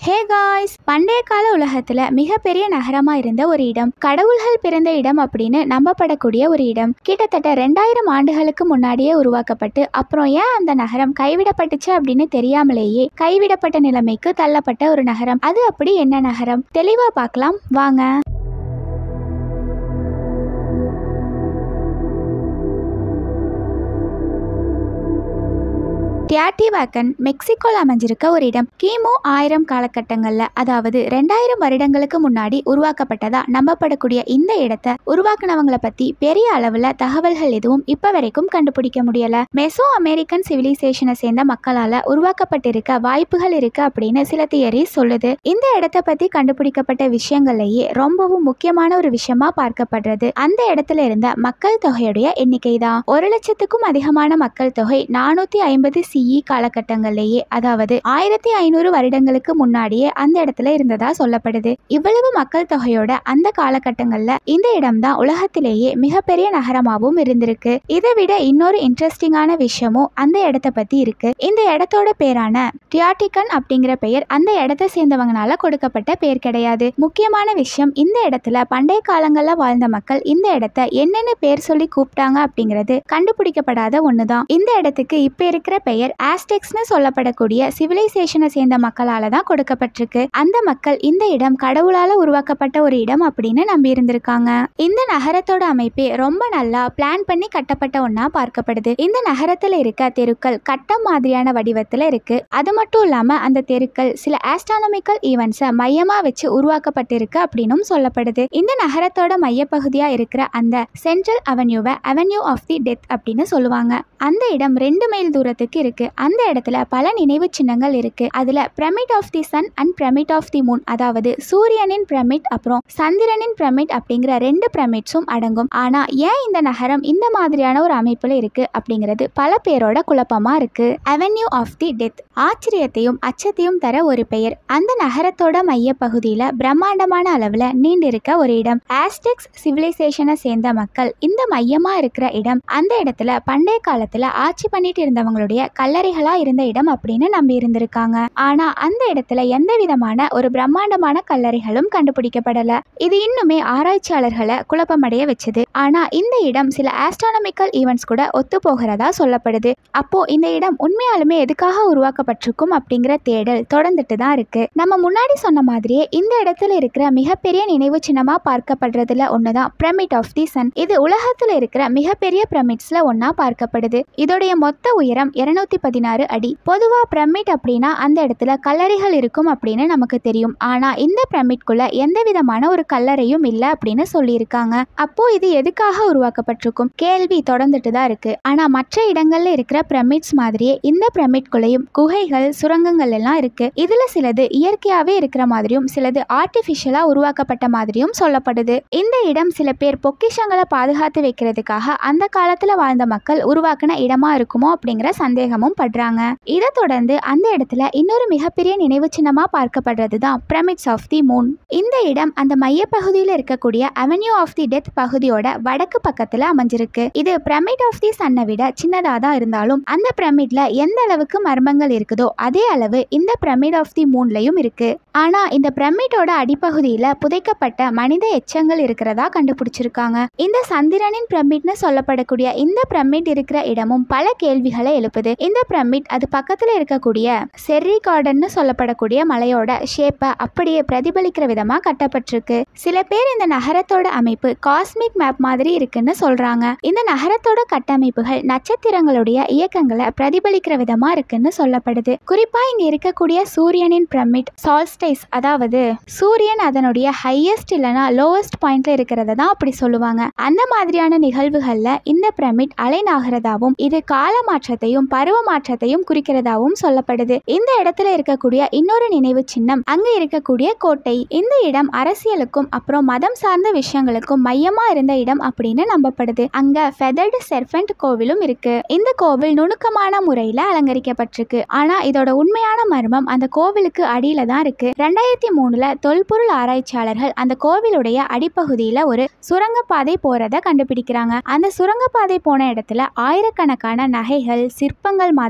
hey guys பண்டைய கால உலகத்துல மிகப்பெரிய நகரமா இருந்த ஒரு இடம் கடவுள்கள் பிறந்த இடம் அப்படின்னு நம்பப்படக்கூடிய ஒரு இடம் கிட்டத்தட்ட ரெண்டாயிரம் ஆண்டுகளுக்கு முன்னாடியே உருவாக்கப்பட்டு அப்புறம் ஏன் அந்த நகரம் கைவிடப்பட்டுச்சு அப்படின்னு தெரியாமலேயே கைவிடப்பட்ட நிலைமைக்கு தள்ளப்பட்ட ஒரு நகரம் அது அப்படி என்ன நகரம் தெளிவா பார்க்கலாம் வாங்க டியாட்டிவாக்கன் மெக்சிகோல அமைஞ்சிருக்க ஒரு இடம் கிமு ஆயிரம் காலகட்டங்கள்ல அதாவது ரெண்டாயிரம் வருடங்களுக்கு முன்னாடி உருவாக்கப்பட்டதா நம்பப்படக்கூடிய இந்த இடத்தை உருவாக்குனவங்கள பத்தி பெரிய அளவுல தகவல்கள் எதுவும் இப்ப வரைக்கும் கண்டுபிடிக்க முடியல மெசோ அமெரிக்கன் சிவிலைசேஷனை சேர்ந்த மக்களால உருவாக்கப்பட்டிருக்க வாய்ப்புகள் இருக்கு அப்படின்னு சில தியரிஸ் சொல்லுது இந்த இடத்தை பத்தி கண்டுபிடிக்கப்பட்ட விஷயங்கள்லயே ரொம்பவும் முக்கியமான ஒரு விஷயமா பார்க்கப்படுறது அந்த இடத்துல இருந்த மக்கள் தொகையுடைய எண்ணிக்கை தான் ஒரு லட்சத்துக்கும் அதிகமான மக்கள் தொகை நானூத்தி ஐம்பது சிஇ காலகட்டங்கள்லேயே அதாவது ஆயிரத்தி ஐநூறு வருடங்களுக்கு முன்னாடியே அந்த இடத்துல இருந்ததா சொல்லப்படுது இவ்வளவு மக்கள் தொகையோட அந்த காலகட்டங்கள்ல இந்த இடம் தான் உலகத்திலேயே மிகப்பெரிய நகரமாகவும் இருந்திருக்கு இதை விட இன்னொரு இன்ட்ரெஸ்டிங்கான விஷயமும் அந்த இடத்த பத்தி இருக்கு இந்த இடத்தோட பேரான டியாட்டிகன் அப்படிங்கிற பெயர் அந்த இடத்தை சேர்ந்தவங்கனால கொடுக்கப்பட்ட பெயர் கிடையாது முக்கியமான விஷயம் இந்த இடத்துல பண்டைய காலங்கள்ல வாழ்ந்த மக்கள் இந்த இடத்த என்னென்ன பேர் சொல்லி கூப்பிட்டாங்க அப்படிங்கிறது கண்டுபிடிக்கப்படாத ஒண்ணுதான் இந்த இடத்துக்கு இப்ப இருக்கிற பெயர் ஆஸ்டெக்ஸ்னு சொல்லப்படக்கூடிய சிவிலைசேஷனை சேர்ந்த மக்களால தான் கொடுக்கப்பட்டிருக்கு அந்த மக்கள் இந்த இடம் கடவுளால உருவாக்கப்பட்ட ஒரு இடம் அப்படின்னு நம்பி இருந்திருக்காங்க இந்த நகரத்தோட அமைப்பே ரொம்ப நல்லா பிளான் பண்ணி கட்டப்பட்ட ஒண்ணா பார்க்கப்படுது இந்த நகரத்துல இருக்க தெருக்கள் கட்டம் மாதிரியான வடிவத்துல இருக்கு அது மட்டும் இல்லாம அந்த தெருக்கள் சில ஆஸ்ட்ரானமிக்கல் ஈவெண்ட்ஸை மையமா வச்சு உருவாக்கப்பட்டிருக்கு அப்படின்னும் சொல்லப்படுது இந்த நகரத்தோட மையப்பகுதியா இருக்கிற அந்த சென்ட்ரல் அவென்யூவை அவென்யூ ஆஃப் தி டெத் அப்படின்னு சொல்லுவாங்க அந்த இடம் ரெண்டு மைல் தூரத்துக்கு இருக்கு அந்த இடத்துல பல நினைவு சின்னங்கள் இருக்கு அதுல pyramid of the sun and pyramid of the moon அதாவது சூரியனின் பிரமிட் அப்புறம் சந்திரனின் பிரமிட் அப்படிங்கிற ரெண்டு பிரமிட்ஸும் அடங்கும் ஆனா ஏன் இந்த நகரம் இந்த மாதிரியான ஒரு அமைப்புல இருக்கு அப்படிங்கிறது பல பேரோட குழப்பமா இருக்கு அவென்யூ ஆஃப் தி டெத் ஆச்சரியத்தையும் அச்சத்தையும் தர ஒரு பெயர் அந்த நகரத்தோட மைய பகுதியில பிரம்மாண்டமான அளவுல நீண்டிருக்க ஒரு இடம் ஆஸ்டெக்ஸ் சிவிலைசேஷனை சேர்ந்த மக்கள் இந்த மையமா இருக்கிற இடம் அந்த இடத்துல பண்டைய காலத்துல ஆட்சி பண்ணிட்டு இருந்தவங்களுடைய கல்லறைகளா இருந்த இடம் அப்படின்னு நம்பி இருந்திருக்காங்க ஆனா அந்த இடத்துல எந்த விதமான ஒரு பிரம்மாண்டமான கல்லறைகளும் கண்டுபிடிக்கப்படல இது இன்னுமே ஆராய்ச்சியாளர்களை குழப்பமடைய வச்சது ஆனா இந்த இடம் சில ஆஸ்ட்ரானமிக்கல் ஈவெண்ட்ஸ் கூட ஒத்து போகிறதா சொல்லப்படுது அப்போ இந்த இடம் உண்மையாலுமே எதுக்காக உருவாக்கப்பட்டிருக்கும் அப்படிங்கிற தேடல் தொடர்ந்துட்டு தான் இருக்கு நம்ம முன்னாடி சொன்ன மாதிரியே இந்த இடத்துல இருக்கிற மிகப்பெரிய நினைவு சின்னமா பார்க்கப்படுறதுல ஒண்ணுதான் பிரமிட் ஆஃப் தி சன் இது உலகத்துல இருக்கிற மிகப்பெரிய பிரமிட்ஸ்ல ஒன்னா பார்க்கப்படுது இதோடைய மொத்த உயரம் இருநூத்தி பதினாறு அடி பொதுவா பிரமிட் அப்படின்னா அந்த இடத்துல கல்லறைகள் இருக்கும் அப்படின்னு நமக்கு தெரியும் ஆனா இந்த பிரமிட்குள்ள எந்த விதமான ஒரு கல்லறையும் இல்லை அப்படின்னு சொல்லியிருக்காங்க அப்போ இது எதுக்காக உருவாக்கப்பட்டிருக்கும் கேள்வி தொடர்ந்துட்டு தான் இருக்கு ஆனா மற்ற இடங்கள்ல இருக்கிற பிரமிட்ஸ் மாதிரியே இந்த பிரமிட்குள்ளேயும் குகைகள் சுரங்கங்கள் எல்லாம் இருக்கு இதுல சிலது இயற்கையாவே இருக்கிற மாதிரியும் சிலது ஆர்டிபிஷியலா உருவாக்கப்பட்ட மாதிரியும் சொல்லப்படுது இந்த இடம் சில பேர் பொக்கிஷங்களை பாதுகாத்து வைக்கிறதுக்காக அந்த காலத்துல வாழ்ந்த மக்கள் உருவாக்கின இடமா இருக்குமோ அப்படிங்கிற சந்தேகமும் படுறாங்க இதை தொடர்ந்து அந்த இடத்துல இன்னொரு மிகப்பெரிய நினைவு சின்னமா பார்க்கப்படுறது தான் பிரமிட்ஸ் ஆஃப் தி மூன் இந்த இடம் அந்த மையப்பகுதியில் இருக்கக்கூடிய அவென்யூ ஆஃப் தி டெத் பகுதியோட வடக்கு பக்கத்துல அமைஞ்சிருக்கு இது பிரமிட் ஆஃப் தி சன்னை விட சின்னதா தான் இருந்தாலும் அந்த பிரமிட்ல எந்த அளவுக்கு மர்மங்கள் இருக்குதோ அதே அளவு இந்த பிரமிட் ஆஃப் தி மூன்லயும் இருக்கு ஆனா இந்த பிரமிட்டோட அடிப்பகுதியில புதைக்கப்பட்ட மனித எச்சங்கள் இருக்கிறதா கண்டுபிடிச்சிருக்காங்க இந்த சந்திரனின் பிரமிட்னு சொல்லப்படக்கூடிய இந்த பிரமிட் இருக்கிற இடமும் பல கேள்விகளை எழுப்புது இந்த பிரமிட் அது பக்கத்துல இருக்கக்கூடிய செர்ரி கார்டன்னு சொல்லப்படக்கூடிய மலையோட ஷேப்பை அப்படியே பிரதிபலிக்கிற விதமா கட்டப்பட்டிருக்கு சில பேர் இந்த நகரத்தோட அமைப்பு காஸ்மிக் மேப் மாதிரி இருக்குன்னு சொல்றாங்க இந்த நகரத்தோட கட்டமைப்புகள் நட்சத்திரங்களுடைய இயக்கங்களை பிரதிபலிக்கிற விதமா இருக்குன்னு சொல்லப்படுது குறிப்பா இங்க இருக்கக்கூடிய சூரியனின் பிரமிட் சால்ஸ்டைஸ் அதாவது சூரியன் அதனுடைய ஹையஸ்ட் இல்லைனா லோவஸ்ட் பாயிண்ட்ல இருக்கிறத தான் அப்படி சொல்லுவாங்க அந்த மாதிரியான நிகழ்வுகள்ல இந்த பிரமிட் அலைநாகிறதாவும் இது கால மாற்றத்தையும் பருவ மாற்றத்தையும் குறிக்கிறதாவும் சொல்லப்படுது இந்த இடத்துல இருக்கக்கூடிய இன்னொரு நினைவு சின்னம் அங்க இருக்கக்கூடிய கோட்டை இந்த இடம் அரசியலுக்கும் அப்புறம் மதம் சார்ந்த விஷயங்களுக்கும் மையமா இருந்த இடம் அப்படின்னு நம்பப்படுது அங்க ஃபெதர்டு செர்ஃபென்ட் கோவிலும் இருக்கு இந்த கோவில் நுணுக்கமான முறையில அலங்கரிக்கப்பட்டிருக்கு ஆனா இதோட உண்மையான மர்மம் அந்த கோவிலுக்கு அடியில தான் இருக்கு ரெண்டாயிரத்தி மூணுல தொல்பொருள் ஆராய்ச்சியாளர்கள் அந்த கோவிலுடைய அடிப்பகுதியில ஒரு சுரங்கப்பாதை போறத கண்டுபிடிக்கிறாங்க அந்த சுரங்கப்பாதை போன இடத்துல ஆயிரக்கணக்கான நகைகள் சிற்பங்கள் மாதிரி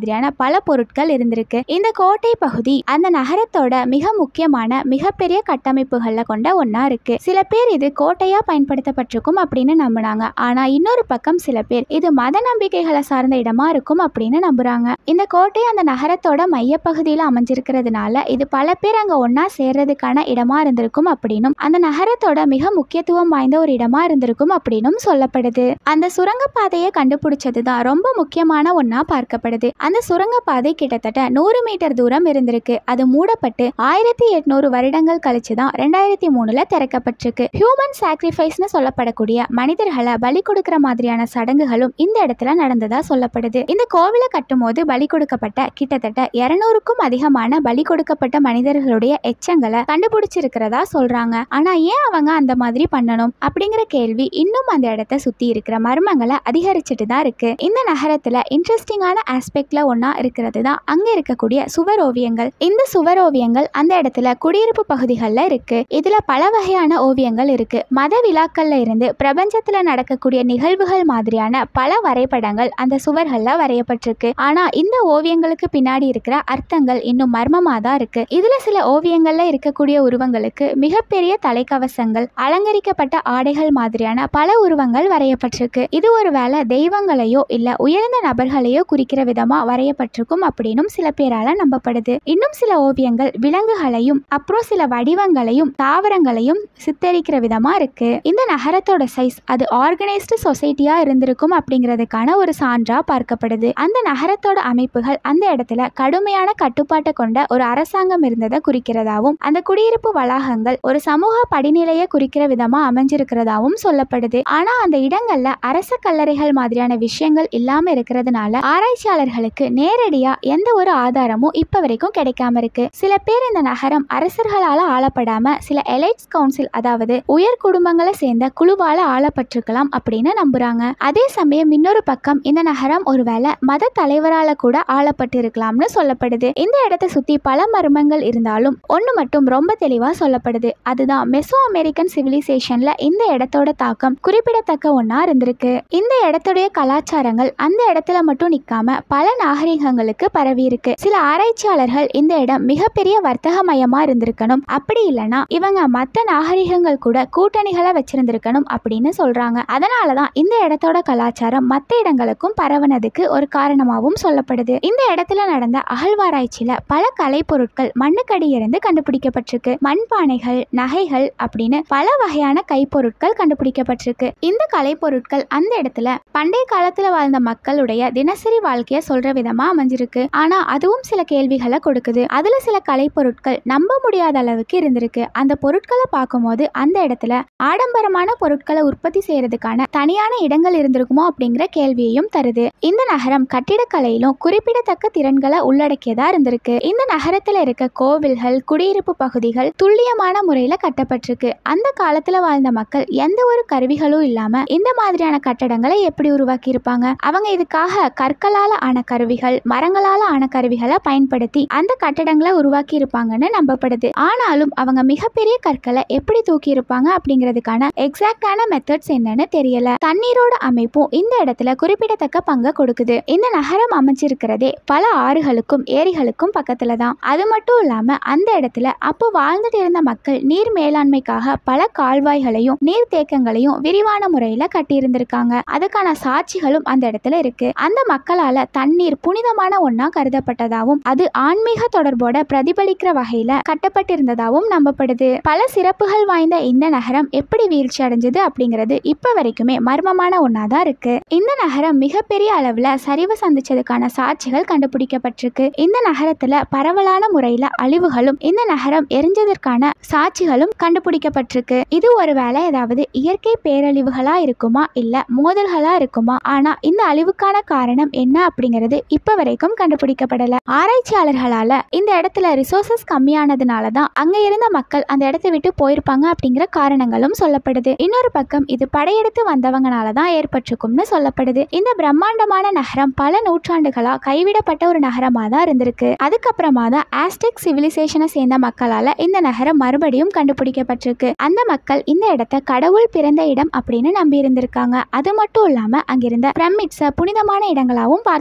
மாதிரியான பல பொருட்கள் இருந்திருக்கு இந்த கோட்டை பகுதி அந்த நகரத்தோட மிக முக்கியமான மிகப்பெரிய கட்டமைப்புகள்ல கொண்ட ஒண்ணா இருக்கு சில பேர் இது கோட்டையா பயன்படுத்தப்பட்டிருக்கும் அப்படின்னு நம்புனாங்க ஆனா இன்னொரு பக்கம் சில பேர் இது மத நம்பிக்கைகளை சார்ந்த இடமா இருக்கும் அப்படின்னு நம்புறாங்க இந்த கோட்டை அந்த நகரத்தோட மையப்பகுதியில அமைஞ்சிருக்கிறதுனால இது பல பேர் அங்க ஒண்ணா சேர்றதுக்கான இடமா இருந்திருக்கும் அப்படின்னும் அந்த நகரத்தோட மிக முக்கியத்துவம் வாய்ந்த ஒரு இடமா இருந்திருக்கும் அப்படின்னும் சொல்லப்படுது அந்த சுரங்கப்பாதையை கண்டுபிடிச்சதுதான் ரொம்ப முக்கியமான ஒண்ணா பார்க்கப்படுது அந்த சுரங்கப்பாதை கிட்டத்தட்ட நூறு மீட்டர் தூரம் இருந்திருக்கு அது மூடப்பட்டு ஆயிரத்தி எட்நூறு வருடங்கள் கழிச்சு தான் ரெண்டாயிரத்தி மூணுல திறக்கப்பட்டிருக்கு ஹியூமன் சாக்ரிஃபைஸ்னு சொல்லப்படக்கூடிய மனிதர்களை பலி கொடுக்கிற மாதிரியான சடங்குகளும் இந்த இடத்துல நடந்ததா சொல்லப்படுது இந்த கோவிலை கட்டும்போது பலி கொடுக்கப்பட்ட கிட்டத்தட்ட இருநூறுக்கும் அதிகமான பலி கொடுக்கப்பட்ட மனிதர்களுடைய எச்சங்களை கண்டுபிடிச்சிருக்கிறதா சொல்றாங்க ஆனா ஏன் அவங்க அந்த மாதிரி பண்ணணும் அப்படிங்கிற கேள்வி இன்னும் அந்த இடத்த சுத்தி இருக்கிற மர்மங்களை அதிகரிச்சுட்டு தான் இருக்கு இந்த நகரத்துல இன்ட்ரெஸ்டிங்கான ஆஸ்பெக்ட்ல ஒண்ணா இருக்கிறது தான் அங்க இருக்கக்கூடிய சுவர் ஓவியங்கள் இந்த சுவர் ஓவியங்கள் அந்த இடத்துல குடியிருப்பு பகுதிகளில் இருக்கு இதுல பல வகையான ஓவியங்கள் இருக்கு மத விழாக்கள்ல இருந்து பிரபஞ்சத்துல நடக்கக்கூடிய நிகழ்வுகள் மாதிரியான பல வரைபடங்கள் அந்த சுவர்கள்ல வரையப்பட்டிருக்கு ஆனா இந்த ஓவியங்களுக்கு பின்னாடி இருக்கிற அர்த்தங்கள் இன்னும் மர்மமா தான் இருக்கு இதுல சில ஓவியங்கள்ல இருக்கக்கூடிய உருவங்களுக்கு மிகப்பெரிய தலைக்கவசங்கள் அலங்கரிக்கப்பட்ட ஆடைகள் மாதிரியான பல உருவங்கள் வரையப்பட்டிருக்கு இது ஒருவேளை தெய்வங்களையோ இல்ல உயர்ந்த நபர்களையோ குறிக்கிற விதமா வரையப்பட்டிருக்கும் அப்படின்னும் சில பேரால நம்பப்படுது இன்னும் சில ஓவியங்கள் விலங்குகளையும் அப்புறம் சில வடிவங்களையும் தாவரங்களையும் சித்தரிக்கிற விதமா இருக்கு இந்த நகரத்தோட சைஸ் அது ஆர்கனைஸ்டு சொசைட்டியா இருந்திருக்கும் அப்படிங்கிறதுக்கான ஒரு சான்றா பார்க்கப்படுது அந்த நகரத்தோட அமைப்புகள் அந்த இடத்துல கடுமையான கட்டுப்பாட்டை கொண்ட ஒரு அரசாங்கம் இருந்ததை குறிக்கிறதாவும் அந்த குடியிருப்பு வளாகங்கள் ஒரு சமூக படிநிலையை குறிக்கிற விதமா அமைஞ்சிருக்கிறதாவும் சொல்லப்படுது ஆனா அந்த இடங்கள்ல அரச கல்லறைகள் மாதிரியான விஷயங்கள் இல்லாம இருக்கிறதுனால ஆராய்ச்சியாளர்களுக்கு நேரடியா எந்த ஒரு ஆதாரமும் இப்ப வரைக்கும் கிடைக்காம இருக்கு சில பேர் இந்த நகரம் அரசர்களால ஆளப்படாம சில எலைட்ஸ் கவுன்சில் அதாவது உயர் குடும்பங்களை சேர்ந்த குழுவால ஆளப்பட்டிருக்கலாம் அப்படின்னு நம்புறாங்க அதே சமயம் இன்னொரு பக்கம் இந்த நகரம் ஒருவேளை மத தலைவரால கூட ஆளப்பட்டிருக்கலாம்னு சொல்லப்படுது இந்த இடத்தை சுத்தி பல மர்மங்கள் இருந்தாலும் ஒன்று மட்டும் ரொம்ப தெளிவா சொல்லப்படுது அதுதான் மெசோ அமெரிக்கன் சிவிலைசேஷன்ல இந்த இடத்தோட தாக்கம் குறிப்பிடத்தக்க ஒன்றா இருந்திருக்கு இந்த இடத்துடைய கலாச்சாரங்கள் அந்த இடத்துல மட்டும் நிற்காம பல நாகரிகங்களுக்கு பரவி இருக்கு சில ஆராய்ச்சியாளர்கள் இந்த இடம் மிகப்பெரிய வர்த்தக மையமா இருந்திருக்கணும் அப்படி இல்லைன்னா இவங்க மற்ற நாகரிகங்கள் கூட கூட்டணிகளை வச்சிருந்திருக்கணும் அப்படின்னு சொல்றாங்க அதனாலதான் இந்த இடத்தோட கலாச்சாரம் மற்ற இடங்களுக்கும் பரவுனதுக்கு ஒரு காரணமாகவும் சொல்லப்படுது இந்த இடத்துல நடந்த அகழ்வாராய்ச்சியில பல கலைப்பொருட்கள் மண்ணுக்கடியிலிருந்து கண்டுபிடிக்கப்பட்டிருக்கு மண்பானைகள் நகைகள் அப்படின்னு பல வகையான கைப்பொருட்கள் கண்டுபிடிக்கப்பட்டிருக்கு இந்த கலைப்பொருட்கள் அந்த இடத்துல பண்டைய காலத்துல வாழ்ந்த மக்களுடைய தினசரி வாழ்க்கைய சொல்ற விதமா அமைஞ்சிருக்கு ஆனா அதுவும் சில கேள்விகளை கொடுக்குது அதுல சில கலைப்பொருட்கள் நம்ப முடியாத அளவுக்கு இருந்திருக்கு அந்த பொருட்களை பார்க்கும்போது அந்த இடத்துல ஆடம்பரமான பொருட்களை உற்பத்தி செய்யறதுக்கான தனியான இடங்கள் இருந்திருக்குமோ அப்படிங்கிற கேள்வியையும் தருது இந்த நகரம் கட்டிடக்கலையிலும் குறிப்பிடத்தக்க திறன்களை உள்ளடக்கியதா இருந்திருக்கு இந்த நகரத்துல இருக்க கோவில்கள் குடியிருப்பு பகுதிகள் துல்லியமான முறையில கட்டப்பட்டிருக்கு அந்த காலத்துல வாழ்ந்த மக்கள் எந்த ஒரு கருவிகளும் இல்லாம இந்த மாதிரியான கட்டடங்களை எப்படி உருவாக்கி இருப்பாங்க அவங்க இதுக்காக கற்களால ஆன கருவிகள் மரங்களால ஆன கருவிகளை பயன்படுத்தி அந்த கட்டடங்களை உருவாக்கி இருப்பாங்கன்னு நம்பப்படுது ஆனாலும் அவங்க மிகப்பெரிய கற்களை எப்படி தூக்கி இருப்பாங்க அப்படிங்கிறதுக்கான எக்ஸாக்டான மெத்தட்ஸ் என்னன்னு தெரியல தண்ணீரோட அமைப்பும் இந்த இடத்துல குறிப்பிடத்தக்க பங்கை கொடுக்குது இந்த நகரம் அமைஞ்சிருக்கிறதே பல ஆறுகளுக்கும் ஏரிகளுக்கும் பக்கத்துல தான் அது மட்டும் இல்லாம அந்த இடத்துல அப்போ வாழ்ந்துட்டு இருந்த மக்கள் நீர் மேலாண்மைக்காக பல கால்வாய்களையும் நீர் தேக்கங்களையும் விரிவான முறையில கட்டியிருந்திருக்காங்க அதுக்கான சாட்சிகளும் அந்த இடத்துல இருக்கு அந்த மக்களால தண்ணீர் புனிதமான ஒண்ணா கருதப்பட்டதாகவும் அது ஆன்மீக தொடர்போட பிரதிபலிக்கிற வகையில கட்டப்பட்டிருந்ததாகவும் நம்பப்படுது பல சிறப்புகள் வாய்ந்த இந்த நகரம் எப்படி வீழ்ச்சி அடைஞ்சது அப்படிங்கிறது இப்ப வரைக்குமே மர்மமான ஒண்ணா தான் இருக்கு இந்த நகரம் மிகப்பெரிய அளவுல சரிவு சந்திச்சதுக்கான சாட்சிகள் கண்டுபிடிக்கப்பட்டிருக்கு இந்த நகரத்துல பரவலான முறையில அழிவுகளும் இந்த நகரம் எரிஞ்சதற்கான சாட்சிகளும் கண்டுபிடிக்கப்பட்டிருக்கு இது ஒருவேளை ஏதாவது இயற்கை பேரழிவுகளா இருக்குமா இல்ல மோதல்களா இருக்குமா ஆனா இந்த அழிவுக்கான காரணம் என்ன அப்படிங்கிறது இப்ப வரைக்கும் கண்டுபிடிக்கப்படல ஆராய்ச்சியாளர்களால இந்த இடத்துல ரிசோர்சஸ் கம்மியானதுனால தான் அங்க இருந்த மக்கள் அந்த இடத்தை விட்டு போயிருப்பாங்க அப்படிங்கிற காரணங்களும் சொல்லப்படுது இன்னொரு பக்கம் இது படையெடுத்து வந்தவங்கனால தான் ஏற்பட்டிருக்கும்னு சொல்லப்படுது இந்த பிரம்மாண்டமான நகரம் பல நூற்றாண்டுகளா கைவிடப்பட்ட ஒரு நகரமா தான் இருந்திருக்கு அதுக்கப்புறமா தான் ஆஸ்டெக் சிவிலைசேஷனை சேர்ந்த மக்களால இந்த நகரம் மறுபடியும் கண்டுபிடிக்கப்பட்டிருக்கு அந்த மக்கள் இந்த இடத்த கடவுள் பிறந்த இடம் அப்படின்னு நம்பி இருந்திருக்காங்க அது மட்டும் இல்லாம அங்கிருந்த பிரமிட்ஸ புனிதமான இடங்களாவும் பார்த்திருக்காங்க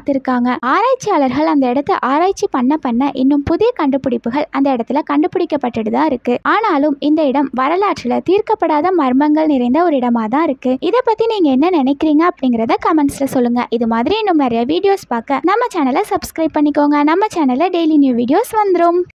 ஆராய்ச்சியாளர்கள் அந்த இடத்த ஆராய்ச்சி பண்ண பண்ண இன்னும் புதிய கண்டுபிடிப்புகள் அந்த இடத்துல கண்டுபிடிக்கப்பட்டுட்டு தான் இருக்கு ஆனாலும் இந்த இடம் வரலாற்றுல தீர்க்கப்படாத மர்மங்கள் நிறைந்த ஒரு இடமா தான் இருக்கு இதை பத்தி நீங்க என்ன நினைக்கிறீங்க அப்படிங்கறத கமெண்ட்ஸ்ல சொல்லுங்க இது மாதிரி இன்னும் நிறைய வீடியோஸ் பார்க்க நம்ம சேனலை சப்ஸ்கிரைப் பண்ணிக்கோங்க நம்ம சேனல்ல டெய்லி நியூ வீடியோஸ் வந்துரும்